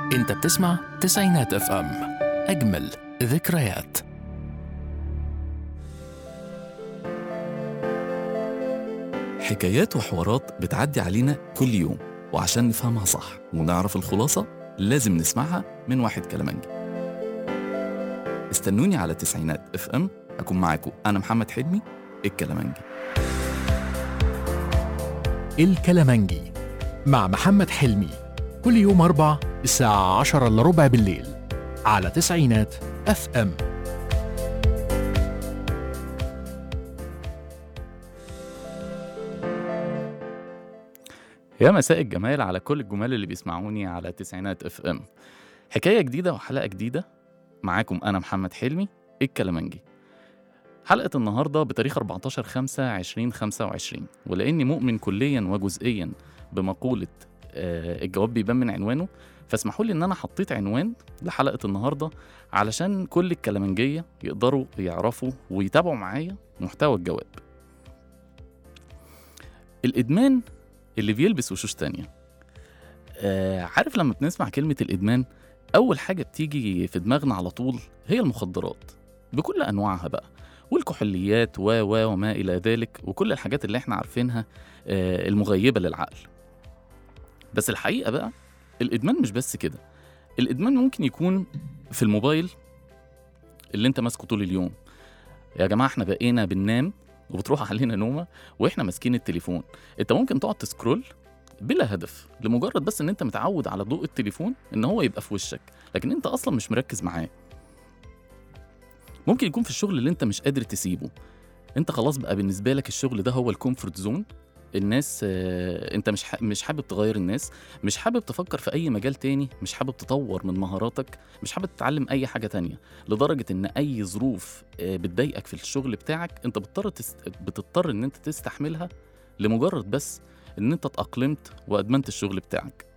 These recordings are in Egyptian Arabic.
انت بتسمع تسعينات اف ام اجمل ذكريات حكايات وحوارات بتعدي علينا كل يوم وعشان نفهمها صح ونعرف الخلاصة لازم نسمعها من واحد كلامنجي استنوني على تسعينات اف ام أكون معاكم أنا محمد حلمي الكلامنجي الكلامنجي مع محمد حلمي كل يوم أربع الساعة عشرة إلا ربع بالليل على تسعينات اف ام يا مساء الجمال على كل الجمال اللي بيسمعوني على تسعينات اف ام حكاية جديدة وحلقة جديدة معاكم أنا محمد حلمي الكلامنجي حلقة النهاردة بتاريخ 14 5 2025 ولأني مؤمن كليا وجزئيا بمقولة آه، الجواب بيبان من عنوانه فاسمحوا لي إن أنا حطيت عنوان لحلقة النهاردة علشان كل الكلامنجية يقدروا يعرفوا ويتابعوا معايا محتوى الجواب الإدمان اللي بيلبس وشوش تانية آه عارف لما بنسمع كلمة الإدمان أول حاجة بتيجي في دماغنا على طول هي المخدرات بكل أنواعها بقى والكحوليات و و وما إلى ذلك وكل الحاجات اللي احنا عارفينها آه المغيبة للعقل بس الحقيقة بقى الإدمان مش بس كده الإدمان ممكن يكون في الموبايل اللي انت ماسكه طول اليوم يا جماعة احنا بقينا بننام وبتروح علينا نومة واحنا ماسكين التليفون انت ممكن تقعد تسكرول بلا هدف لمجرد بس ان انت متعود على ضوء التليفون ان هو يبقى في وشك لكن انت اصلا مش مركز معاه ممكن يكون في الشغل اللي انت مش قادر تسيبه انت خلاص بقى بالنسبه لك الشغل ده هو الكومفورت زون الناس آه، انت مش ح- مش حابب تغير الناس مش حابب تفكر في اي مجال تاني مش حابب تطور من مهاراتك مش حابب تتعلم اي حاجه تانية لدرجه ان اي ظروف آه، بتضايقك في الشغل بتاعك انت بتضطر تست... بتضطر ان انت تستحملها لمجرد بس ان انت اتأقلمت وادمنت الشغل بتاعك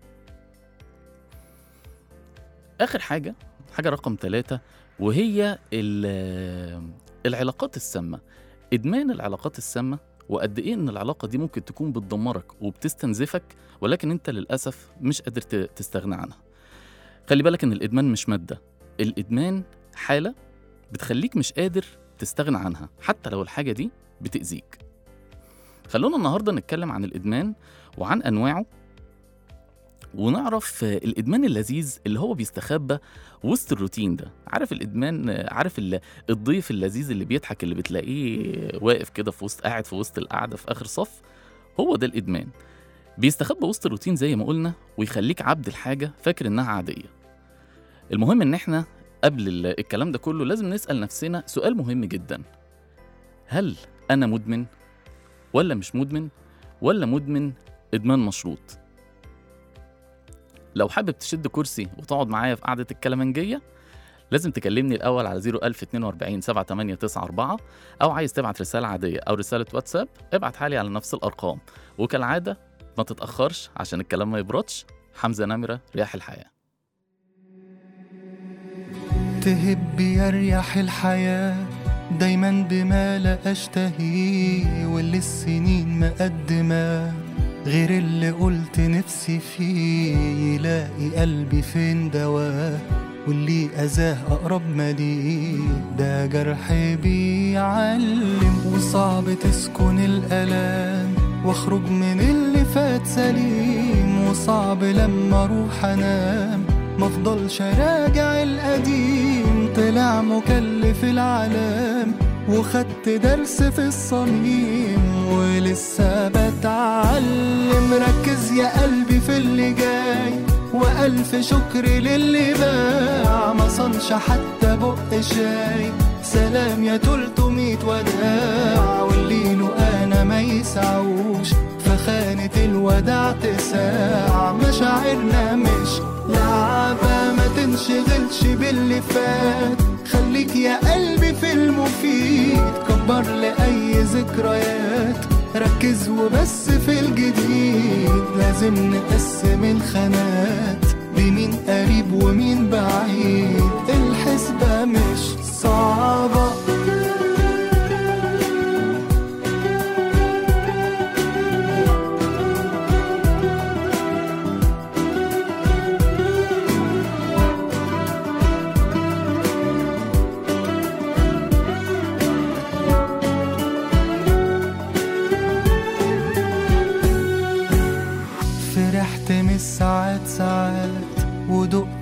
اخر حاجة حاجة رقم ثلاثة وهي ال- العلاقات السامة ادمان العلاقات السامة وقد ايه ان العلاقة دي ممكن تكون بتدمرك وبتستنزفك ولكن انت للأسف مش قادر ت- تستغنى عنها خلي بالك ان الادمان مش مادة الادمان حالة بتخليك مش قادر تستغنى عنها حتى لو الحاجة دي بتأذيك خلونا النهارده نتكلم عن الادمان وعن انواعه ونعرف آه، الادمان اللذيذ اللي هو بيستخبى وسط الروتين ده عارف الادمان آه، عارف ال- الضيف اللذيذ اللي بيضحك اللي بتلاقيه واقف كده في وسط قاعد في وسط القعده في اخر صف هو ده الادمان بيستخبى وسط الروتين زي ما قلنا ويخليك عبد الحاجه فاكر انها عاديه المهم ان احنا قبل ال- الكلام ده كله لازم نسال نفسنا سؤال مهم جدا هل انا مدمن ولا مش مدمن ولا مدمن ادمان مشروط لو حابب تشد كرسي وتقعد معايا في قعده الكلامنجيه لازم تكلمني الاول على 01042 7894 او عايز تبعت رساله عاديه او رساله واتساب ابعتها لي على نفس الارقام وكالعاده ما تتاخرش عشان الكلام ما يبردش حمزه نمره رياح الحياه تهب يريح الحياة دايما بما لا أشتهيه واللي السنين مقدمة غير اللي قلت نفسي فيه يلاقي قلبي فين دواه واللي أذاه أقرب ما ليه ده جرح بيعلم وصعب تسكن الألام واخرج من اللي فات سليم وصعب لما اروح انام مفضلش راجع القديم طلع مكلف العالم وخدت درس في الصميم ولسه بتعلم ركز يا قلبي في اللي جاي وألف شكر للي باع ما صنش حتى بق شاي سلام يا تلتمية وداع واللي له أنا ما يسعوش فخانة الوداع تساع مشاعرنا مش لعبة ما تنشغلش باللي فات خليك يا قلبي في المفيد كبر لأي ذكريات ركز وبس في الجديد لازم نقسم الخانات بمين قريب ومين بعيد الحسبة مش صعبة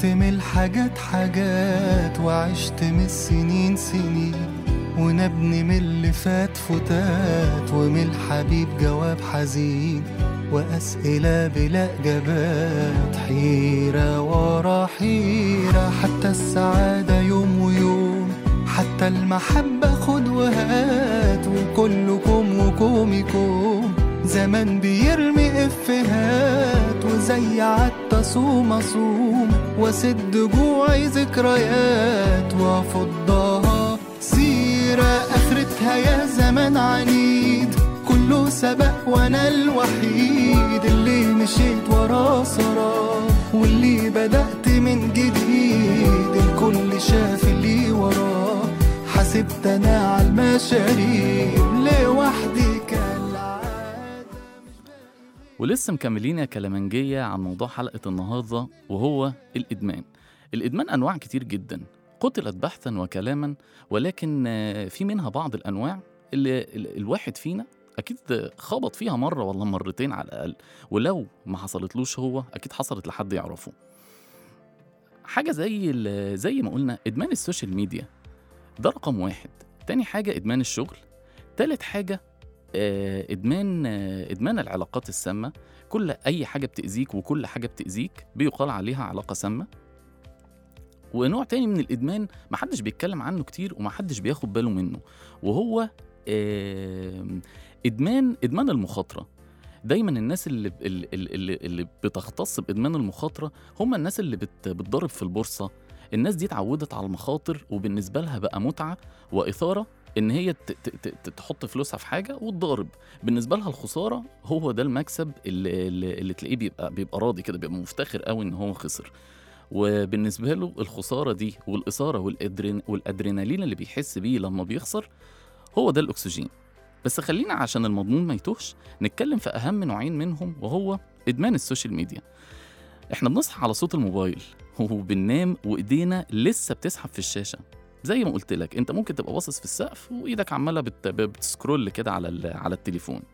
شفت من الحاجات حاجات وعشت من السنين سنين ونبني من اللي فات فتات ومن الحبيب جواب حزين وأسئلة بلا إجابات حيرة ورا حيرة حتى السعادة يوم ويوم حتى المحبة خد وهات وكلكم وكومكم زمان بيرمي افهات وزي عدت اصوم اصوم واسد جوعي ذكريات وافضها سيرة اخرتها يا زمان عنيد كله سبق وانا الوحيد اللي مشيت وراه سراب واللي بدأت من جديد الكل شاف اللي وراه حسبت انا على المشاريب لوحدي كالعادة ولسه مكملين يا كلامنجية عن موضوع حلقة النهاردة وهو الإدمان الإدمان أنواع كتير جدا قتلت بحثا وكلاما ولكن آه، في منها بعض الأنواع اللي ال- الواحد فينا أكيد خبط فيها مرة ولا مرتين على الأقل ولو ما حصلتلوش هو أكيد حصلت لحد يعرفه حاجة زي ال- زي ما قلنا إدمان السوشيال ميديا ده رقم واحد تاني حاجة إدمان الشغل تالت حاجة آه، إدمان آه، إدمان العلاقات السامة كل أي حاجة بتأذيك وكل حاجة بتأذيك بيقال عليها علاقة سامة ونوع تاني من الإدمان محدش بيتكلم عنه كتير ومحدش بياخد باله منه وهو آم، إدمان إدمان المخاطرة دايما الناس اللي اللي, اللي, اللي بتختص بإدمان المخاطرة هم الناس اللي بت بتضرب في البورصة الناس دي اتعودت على المخاطر وبالنسبة لها بقى متعة وإثارة إن هي ت- ت- ت- تحط فلوسها في حاجة وتضارب بالنسبة لها الخسارة هو ده المكسب اللي, اللي, اللي تلاقيه بيبقى بيبقى راضي كده بيبقى مفتخر قوي إن هو خسر وبالنسبة له الخسارة دي والإثارة والأدرين والأدرينالين اللي بيحس بيه لما بيخسر هو ده الأكسجين بس خلينا عشان المضمون ما يتوهش نتكلم في أهم نوعين منهم وهو إدمان السوشيال ميديا إحنا بنصحى على صوت الموبايل وبننام وإيدينا لسه بتسحب في الشاشة زي ما قلت لك انت ممكن تبقى باصص في السقف وايدك عماله بت... بتسكرول كده على ال... على التليفون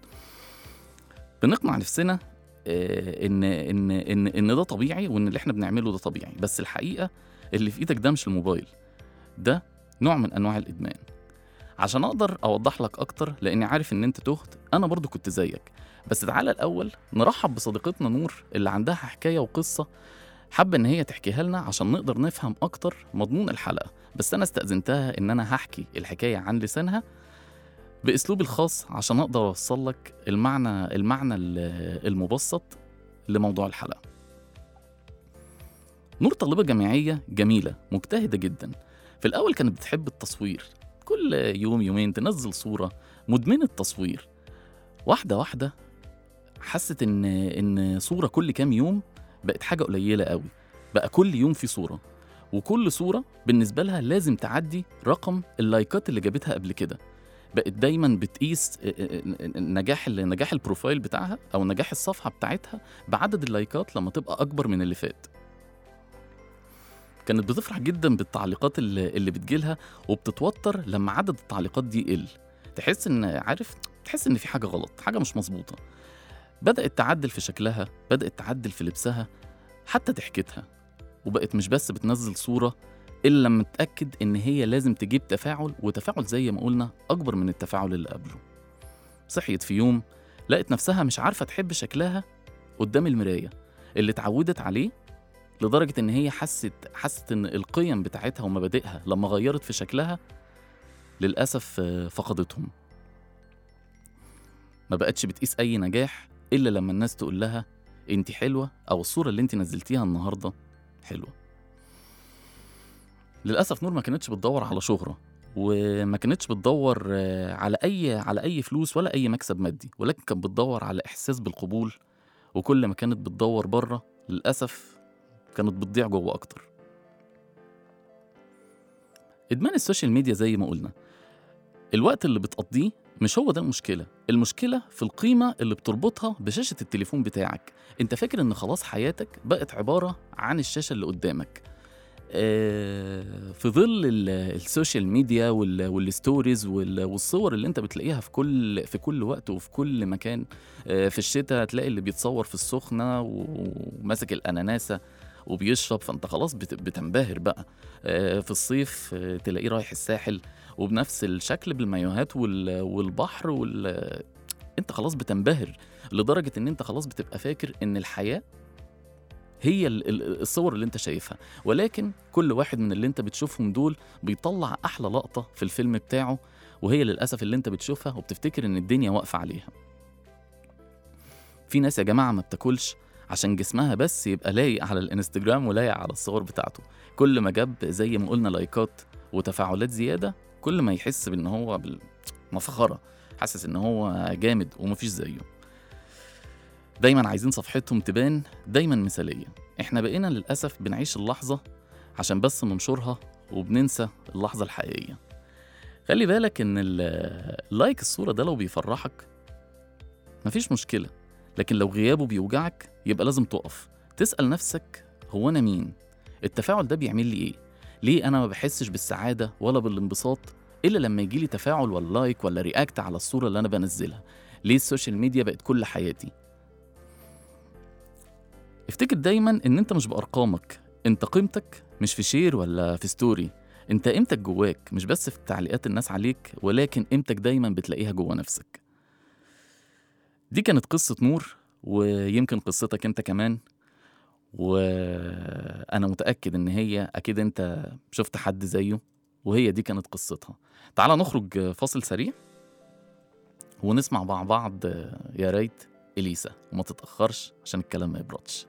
بنقنع نفسنا آه، ان ان ان ان ده طبيعي وان اللي احنا بنعمله ده طبيعي بس الحقيقه اللي في ايدك ده مش الموبايل ده نوع من انواع الادمان عشان اقدر اوضح لك اكتر لاني عارف ان انت تهت انا برضو كنت زيك بس تعالى الاول نرحب بصديقتنا نور اللي عندها حكايه وقصه حابه ان هي تحكيها لنا عشان نقدر نفهم اكتر مضمون الحلقه بس انا استاذنتها ان انا هحكي الحكايه عن لسانها باسلوبي الخاص عشان اقدر اوصل لك المعنى المعنى ال- المبسط لموضوع الحلقه نور طالبه جامعيه جميله مجتهده جدا في الاول كانت بتحب التصوير كل يوم يومين تنزل صوره مدمنه تصوير واحده واحده حست ان ان صوره كل كام يوم بقت حاجه قليله قوي بقى كل يوم في صوره وكل صورة بالنسبة لها لازم تعدي رقم اللايكات اللي جابتها قبل كده بقت دايما بتقيس آه، آه، آه، نجاح ال- نجاح البروفايل بتاعها او نجاح الصفحة بتاعتها بعدد اللايكات لما تبقى اكبر من اللي فات كانت بتفرح جدا بالتعليقات اللي, اللي بتجيلها وبتتوتر لما عدد التعليقات دي يقل تحس ان عارف تحس ان في حاجة غلط حاجة مش مظبوطة بدأت تعدل في شكلها بدأت تعدل في لبسها حتى ضحكتها وبقت مش بس بتنزل صورة إلا لما تتأكد إن هي لازم تجيب تفاعل وتفاعل زي ما قلنا أكبر من التفاعل اللي قبله صحيت في يوم لقت نفسها مش عارفة تحب شكلها قدام المراية اللي اتعودت عليه لدرجة إن هي حست حست إن القيم بتاعتها ومبادئها لما غيرت في شكلها للأسف آه، فقدتهم ما بقتش بتقيس أي نجاح إلا لما الناس تقول لها انت حلوة أو الصورة اللي انت نزلتيها النهاردة حلوة للأسف نور ما كانتش بتدور على شهرة وما كانتش بتدور آه، على أي على أي فلوس ولا أي مكسب مادي ولكن كانت بتدور على إحساس بالقبول وكل ما كانت بتدور بره للأسف كانت بتضيع جوه أكتر إدمان السوشيال ميديا زي ما قلنا الوقت اللي بتقضيه مش هو ده المشكلة المشكلة في القيمة اللي بتربطها بشاشة التليفون بتاعك انت فاكر ان خلاص حياتك بقت عبارة عن الشاشة اللي قدامك آه، في ظل ال- السوشيال ميديا وال- والستوريز وال- والصور اللي انت بتلاقيها في كل في كل وقت وفي كل مكان آه، في الشتاء تلاقي اللي بيتصور في السخنة وماسك الأناناسة وبيشرب فانت خلاص بت- بتنبهر بقى آه، في الصيف آه، تلاقيه رايح الساحل وبنفس الشكل بالمايوهات وال- والبحر وال انت خلاص بتنبهر لدرجه ان انت خلاص بتبقى فاكر ان الحياه هي ال- ال- الصور اللي انت شايفها ولكن كل واحد من اللي انت بتشوفهم دول بيطلع احلى لقطه في الفيلم بتاعه وهي للاسف اللي انت بتشوفها وبتفتكر ان الدنيا واقفه عليها في ناس يا جماعه ما بتاكلش عشان جسمها بس يبقى لايق على الانستجرام ولايق على الصور بتاعته كل ما جاب زي ما قلنا لايكات وتفاعلات زياده كل ما يحس بان هو بالمفخره حاسس ان هو جامد ومفيش زيه دايما عايزين صفحتهم تبان دايما مثاليه احنا بقينا للاسف بنعيش اللحظه عشان بس ننشرها وبننسى اللحظه الحقيقيه خلي بالك ان ال- اللايك الصوره ده لو بيفرحك مفيش مشكله لكن لو غيابه بيوجعك يبقى لازم تقف تسال نفسك هو انا مين التفاعل ده بيعمل لي ايه ليه انا ما بحسش بالسعاده ولا بالانبساط الا لما يجي لي تفاعل ولا لايك ولا رياكت على الصوره اللي انا بنزلها ليه السوشيال ميديا بقت كل حياتي افتكر دايما ان انت مش بارقامك انت قيمتك مش في شير ولا في ستوري انت قيمتك جواك مش بس في تعليقات الناس عليك ولكن قيمتك دايما بتلاقيها جوا نفسك دي كانت قصة نور ويمكن قصتك انت كمان وانا متأكد ان هي اكيد انت شفت حد زيه وهي دي كانت قصتها تعال نخرج فاصل سريع ونسمع مع بعض يا ريت اليسا وما تتأخرش عشان الكلام ما يبردش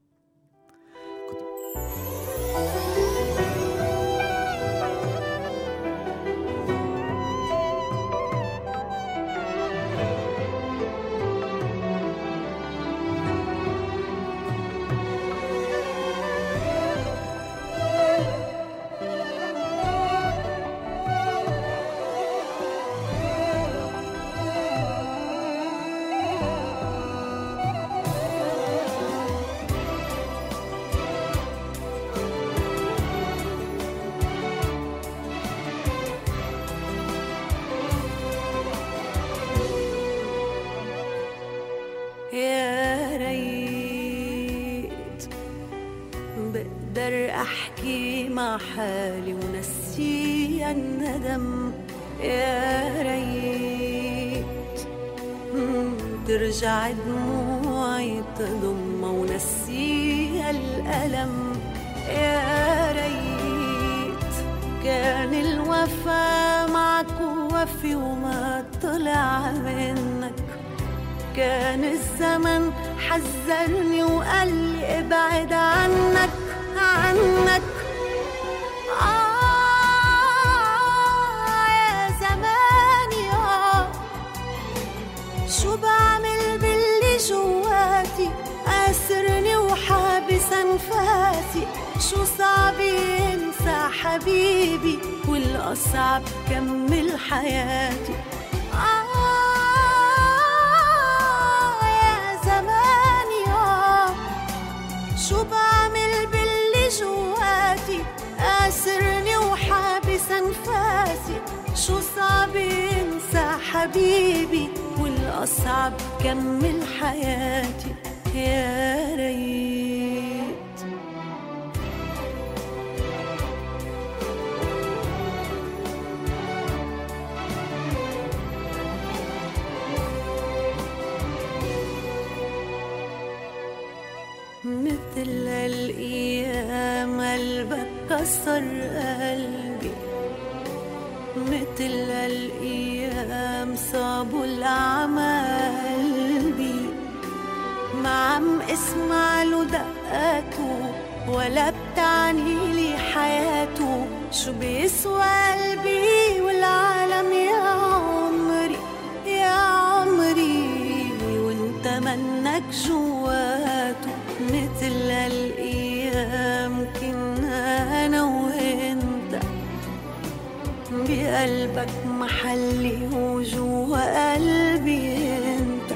يا ريت بقدر احكي مع حالي ونسي الندم يا ريت مم، ترجع دموعي تضم ونسي الألم يا ريت كان الوفا معك وفي وما طلع منك كان الزمن حذرني وقال لي ابعد عنك عنك آه يا زماني آه شو بعمل باللي جواتي أسرني وحابس أنفاسي شو صعب ينسى حبيبي والأصعب كمل حياتي آه يا زماني آه شو بعمل باللي جواتي أسرني وحابس أنفاسي شو صعب ينسى حبيبي والأصعب كمل حياتي يا ريت مثل الأيام قلبك كسر قلبي مثل الأيام صابوا الأعمى قلبي ما عم اسمع له دقاته ولا بتعني لي حياته شو بيسوى قلبي والعالم يا عمري يا عمري وانت منك جواته مثل الايام كنا انا وانت بقلبك محلي وجوا قلبي انت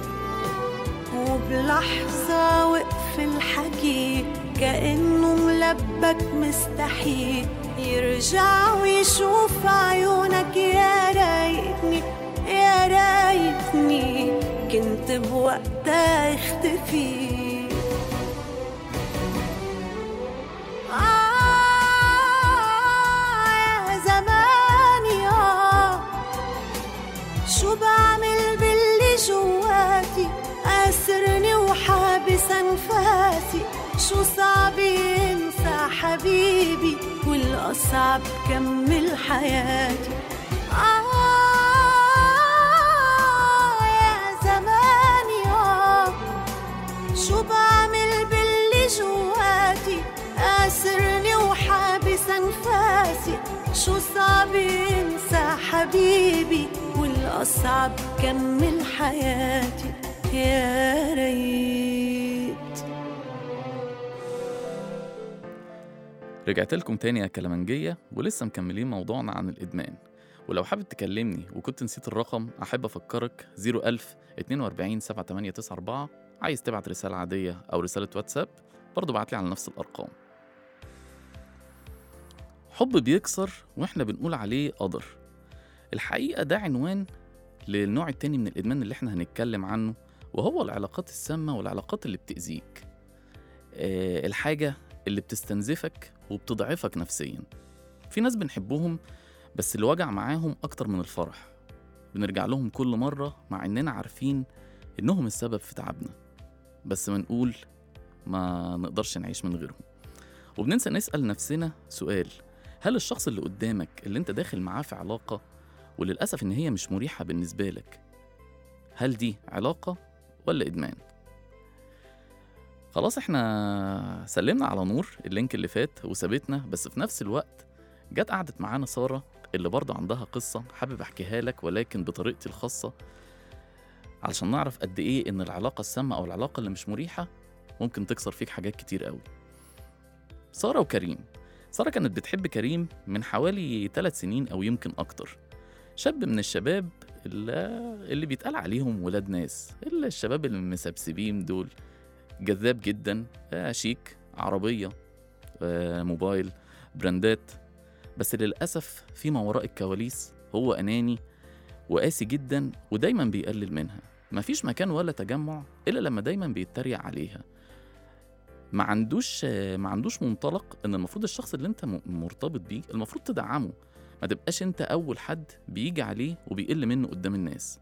وبلحظة وقف الحكي كأنه ملبك مستحيل يرجع ويشوف عيونك يا رايتني يا رايتني كنت بوقتها اختفي شو صعب ينسى حبيبي والأصعب كمل حياتي آه يا زماني آه شو بعمل باللي جواتي آسرني وحابس أنفاسي شو صعب ينسى حبيبي والأصعب كمل حياتي يا ريت رجعت لكم تاني يا كلامنجية ولسه مكملين موضوعنا عن الإدمان ولو حابب تكلمني وكنت نسيت الرقم أحب أفكرك 01000 42 7894 عايز تبعت رسالة عادية أو رسالة واتساب برضه بعتلي على نفس الأرقام حب بيكسر وإحنا بنقول عليه قدر الحقيقة ده عنوان للنوع التاني من الإدمان اللي إحنا هنتكلم عنه وهو العلاقات السامة والعلاقات اللي بتأذيك آه، الحاجة اللي بتستنزفك وبتضعفك نفسيا في ناس بنحبهم بس الوجع معاهم أكتر من الفرح بنرجع لهم كل مرة مع إننا عارفين إنهم السبب في تعبنا بس ما نقول ما نقدرش نعيش من غيرهم وبننسى نسأل نفسنا سؤال هل الشخص اللي قدامك اللي انت داخل معاه في علاقة وللأسف إن هي مش مريحة بالنسبة لك هل دي علاقة ولا إدمان؟ خلاص احنا سلمنا على نور اللينك اللي فات وسابتنا بس في نفس الوقت جت قعدت معانا سارة اللي برضه عندها قصة حابب احكيها لك ولكن بطريقتي الخاصة علشان نعرف قد ايه ان العلاقة السامة او العلاقة اللي مش مريحة ممكن تكسر فيك حاجات كتير قوي سارة وكريم سارة كانت بتحب كريم من حوالي ثلاث سنين او يمكن اكتر شاب من الشباب اللي, اللي بيتقال عليهم ولاد ناس اللي الشباب المسبسبين دول جذاب جدا آه شيك عربية آه موبايل براندات بس للأسف في ما وراء الكواليس هو أناني وقاسي جدا ودايما بيقلل منها مفيش مكان ولا تجمع إلا لما دايما بيتريق عليها ما عندوش آه، ما عندوش منطلق ان المفروض الشخص اللي انت م- مرتبط بيه المفروض تدعمه ما تبقاش انت اول حد بيجي عليه وبيقل منه قدام الناس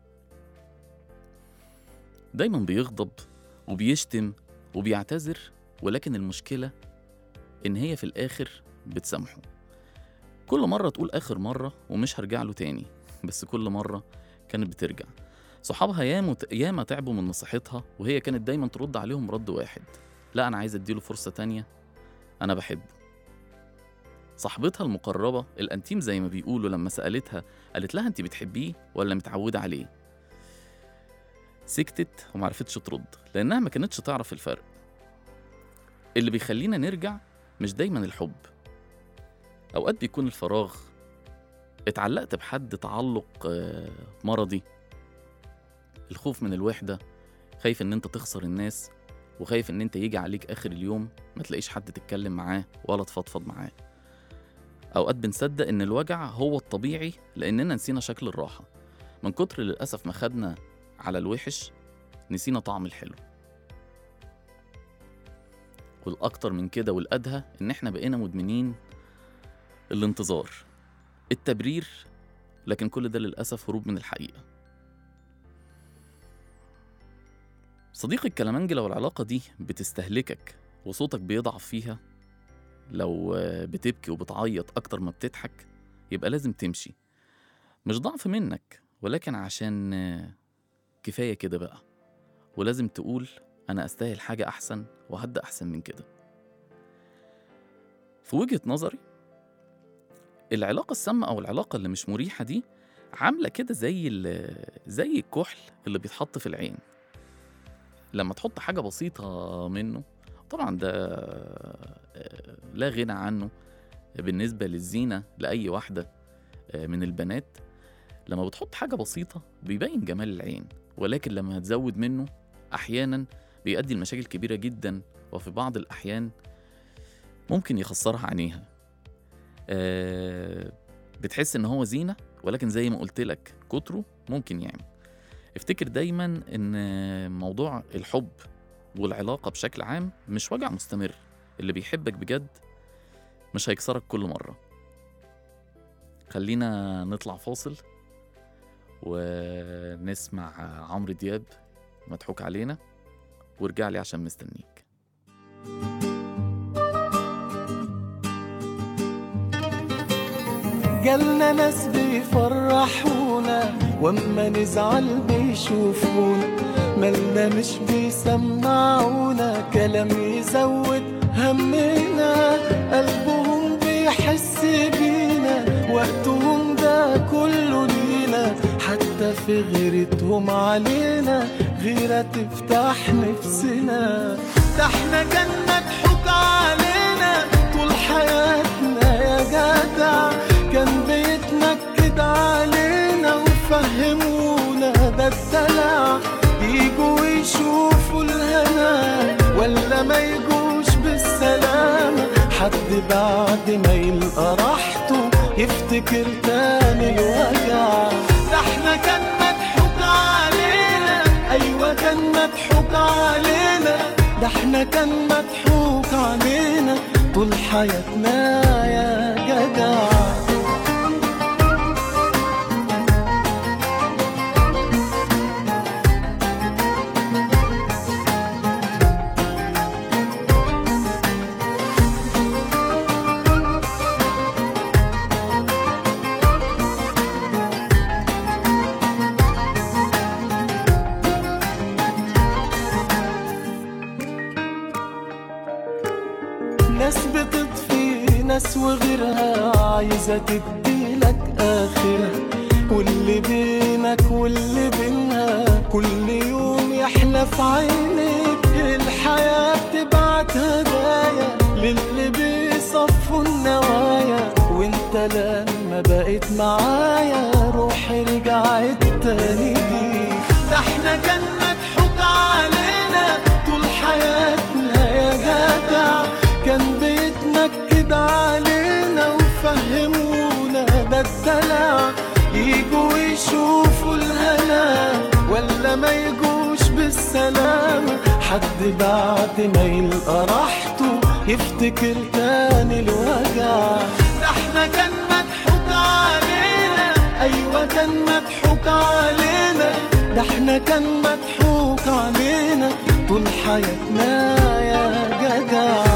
دايما بيغضب وبيشتم وبيعتذر ولكن المشكلة إن هي في الآخر بتسامحه كل مرة تقول آخر مرة ومش هرجع له تاني بس كل مرة كانت بترجع صحابها ياما ياما تعبوا من نصيحتها وهي كانت دايما ترد عليهم رد واحد لا أنا عايز أديله فرصة تانية أنا بحبه صاحبتها المقربة الأنتيم زي ما بيقولوا لما سألتها قالت لها أنت بتحبيه ولا متعودة عليه سكتت ومعرفتش ترد لأنها ما كانتش تعرف الفرق اللي بيخلينا نرجع مش دايما الحب أوقات بيكون الفراغ اتعلقت بحد تعلق آه، مرضي الخوف من الوحدة خايف ان انت تخسر الناس وخايف ان انت يجي عليك اخر اليوم ما تلاقيش حد تتكلم معاه ولا تفضفض معاه اوقات بنصدق ان الوجع هو الطبيعي لاننا نسينا شكل الراحة من كتر للأسف ما خدنا على الوحش نسينا طعم الحلو والأكتر من كده والأدهى إن إحنا بقينا مدمنين الانتظار التبرير لكن كل ده للأسف هروب من الحقيقة صديقي الكلامنجي لو العلاقة دي بتستهلكك وصوتك بيضعف فيها لو آه، بتبكي وبتعيط أكتر ما بتضحك يبقى لازم تمشي مش ضعف منك ولكن عشان آه، كفاية كده بقى ولازم تقول أنا أستاهل حاجة أحسن وهبدأ أحسن من كده في وجهة نظري العلاقة السامة أو العلاقة اللي مش مريحة دي عاملة كده زي ال- زي الكحل اللي بيتحط في العين لما تحط حاجة بسيطة منه طبعا ده آه، لا غنى عنه بالنسبة للزينة لأي واحدة آه، من البنات لما بتحط حاجة بسيطة بيبين جمال العين ولكن لما هتزود منه أحيانا بيؤدي لمشاكل كبيرة جدا وفي بعض الأحيان ممكن يخسرها عينيها آه، بتحس إن هو زينة ولكن زي ما قلت لك كتره ممكن يعمل افتكر دايما إن موضوع الحب والعلاقة بشكل عام مش وجع مستمر اللي بيحبك بجد مش هيكسرك كل مرة خلينا نطلع فاصل ونسمع عمرو دياب مضحوك علينا وارجع لي عشان مستنيك جالنا ناس بيفرحونا واما نزعل بيشوفونا مالنا مش بيسمعونا كلام يزود همنا قلبهم بيحس بينا وقتهم ده كله لينا حتى في غيرتهم علينا غيرة تفتح نفسنا ده احنا كان مضحوك علينا طول حياتنا يا جدع كان بيتنكد علينا وفهمونا ده الدلع يجوا يشوفوا الهنا ولا ما يجوش بالسلامة حد بعد ما يلقى راحته يفتكر تاني الوجع ده احنا كان مضحوك علينا ايوه كان مضحوك علينا ده احنا كان مضحوك علينا طول حياتنا يا جدع ناس بتطفي ناس وغيرها عايزة تديلك آخرها واللي بينك واللي بينها كل يوم يحلى في عينيك الحياة بتبعت هدايا للي بيصفوا النوايا وانت لما بقيت معايا روحي رجعت تاني ليك ده احنا كان مضحوك علينا طول حياتنا يا جدع كان بيتنكد علينا وفهمونا ده الدلع يجوا يشوفوا الهنا ولا ما يجوش بالسلامة حد بعد ما يلقى راحته يفتكر تاني الوجع ده احنا كان مضحوك علينا ايوه كان مضحوك علينا ده احنا كان مضحوك علينا طول حياتنا يا جدع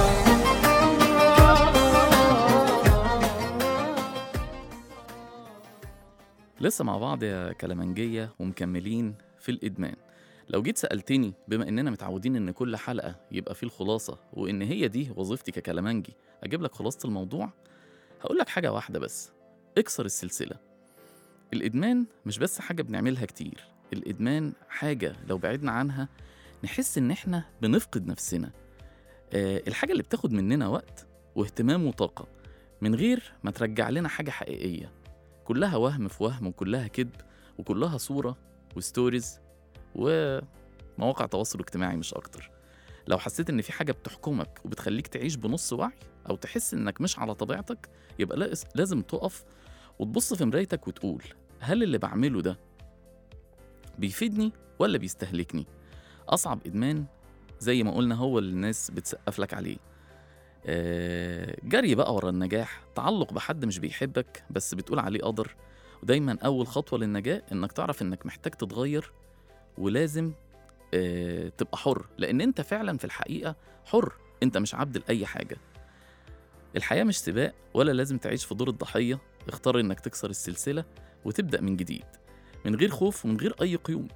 لسه مع بعض يا كلامنجية ومكملين في الإدمان لو جيت سألتني بما إننا متعودين إن كل حلقة يبقى فيه الخلاصة وإن هي دي وظيفتي ككلامنجي أجيب لك خلاصة الموضوع هقول لك حاجة واحدة بس اكسر السلسلة الإدمان مش بس حاجة بنعملها كتير الإدمان حاجة لو بعدنا عنها نحس إن إحنا بنفقد نفسنا آه الحاجة اللي بتاخد مننا وقت واهتمام وطاقة من غير ما ترجع لنا حاجة حقيقية كلها وهم في وهم وكلها كذب وكلها صورة وستوريز ومواقع تواصل اجتماعي مش أكتر لو حسيت إن في حاجة بتحكمك وبتخليك تعيش بنص وعي أو تحس إنك مش على طبيعتك يبقى لاز- لازم تقف وتبص في مرايتك وتقول هل اللي بعمله ده بيفيدني ولا بيستهلكني أصعب إدمان زي ما قلنا هو اللي الناس بتسقف لك عليه آه، جري بقى ورا النجاح تعلق بحد مش بيحبك بس بتقول عليه قدر ودايما أول خطوة للنجاة إنك تعرف إنك محتاج تتغير ولازم آه، تبقى حر لأن أنت فعلا في الحقيقة حر أنت مش عبد لأي حاجة الحياة مش سباق ولا لازم تعيش في دور الضحية اختار إنك تكسر السلسلة وتبدأ من جديد من غير خوف ومن غير أي قيود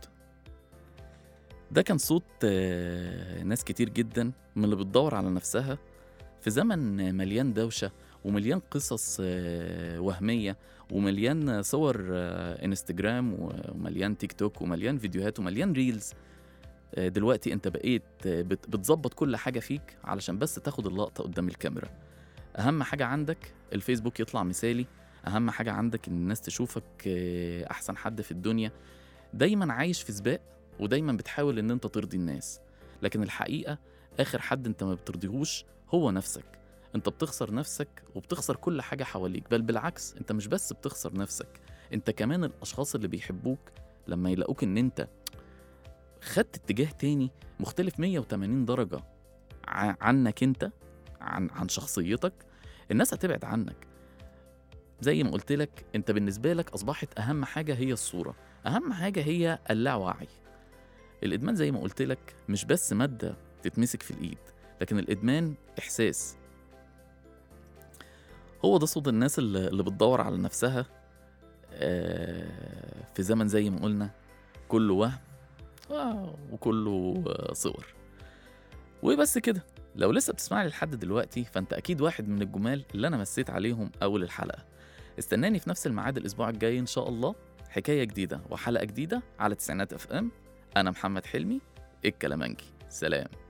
ده كان صوت آه، ناس كتير جدا من اللي بتدور على نفسها في زمن مليان دوشة ومليان قصص آه، وهمية ومليان صور آه، انستجرام ومليان تيك توك ومليان فيديوهات ومليان ريلز آه، دلوقتي انت بقيت آه، بت- بتظبط كل حاجة فيك علشان بس تاخد اللقطة قدام الكاميرا أهم حاجة عندك الفيسبوك يطلع مثالي أهم حاجة عندك إن الناس تشوفك آه، أحسن حد في الدنيا دايما عايش في سباق ودايما بتحاول إن أنت ترضي الناس لكن الحقيقة آخر حد أنت ما بترضيهوش هو نفسك انت بتخسر نفسك وبتخسر كل حاجة حواليك بل بالعكس انت مش بس بتخسر نفسك انت كمان الاشخاص اللي بيحبوك لما يلاقوك ان انت خدت اتجاه تاني مختلف 180 درجة ع- عنك انت عن عن شخصيتك الناس هتبعد عنك زي ما قلت لك انت بالنسبة لك اصبحت اهم حاجة هي الصورة اهم حاجة هي اللاوعي الادمان زي ما قلت لك مش بس مادة تتمسك في الايد لكن الادمان احساس هو ده صوت الناس اللي اللي بتدور على نفسها آه، في زمن زي ما قلنا كله وهم آه، وكله آه، صور وبس كده لو لسه بتسمعني لحد دلوقتي فانت اكيد واحد من الجمال اللي انا مسيت عليهم اول الحلقه استناني في نفس الميعاد الاسبوع الجاي ان شاء الله حكايه جديده وحلقه جديده على تسعينات اف ام انا محمد حلمي الكلامنجي سلام